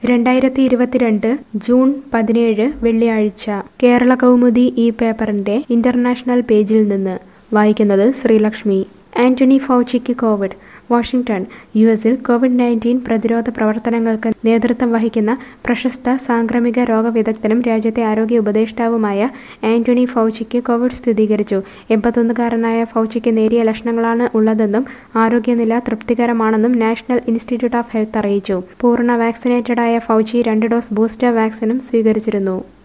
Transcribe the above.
രണ്ടായിരത്തി ഇരുപത്തിരണ്ട് ജൂൺ പതിനേഴ് വെള്ളിയാഴ്ച കേരള കൗമുദി ഈ പേപ്പറിന്റെ ഇന്റർനാഷണൽ പേജിൽ നിന്ന് വായിക്കുന്നത് ശ്രീലക്ഷ്മി ആന്റണി ഫൗച്ചിക്ക് കോവിഡ് വാഷിംഗ്ടൺ യു എസിൽ കോവിഡ് നയൻറ്റീൻ പ്രതിരോധ പ്രവർത്തനങ്ങൾക്ക് നേതൃത്വം വഹിക്കുന്ന പ്രശസ്ത സാംക്രമിക രോഗവിദഗ്ധനും രാജ്യത്തെ ആരോഗ്യ ഉപദേഷ്ടാവുമായ ആന്റണി ഫൗച്ചിക്ക് കോവിഡ് സ്ഥിരീകരിച്ചു എൺപത്തൊന്നുകാരനായ ഫൗച്ചിക്ക് നേരിയ ലക്ഷണങ്ങളാണ് ഉള്ളതെന്നും ആരോഗ്യനില തൃപ്തികരമാണെന്നും നാഷണൽ ഇൻസ്റ്റിറ്റ്യൂട്ട് ഓഫ് ഹെൽത്ത് അറിയിച്ചു പൂർണ്ണ വാക്സിനേറ്റഡായ ഫൗച്ചി രണ്ട് ഡോസ് ബൂസ്റ്റർ വാക്സിനും സ്വീകരിച്ചിരുന്നു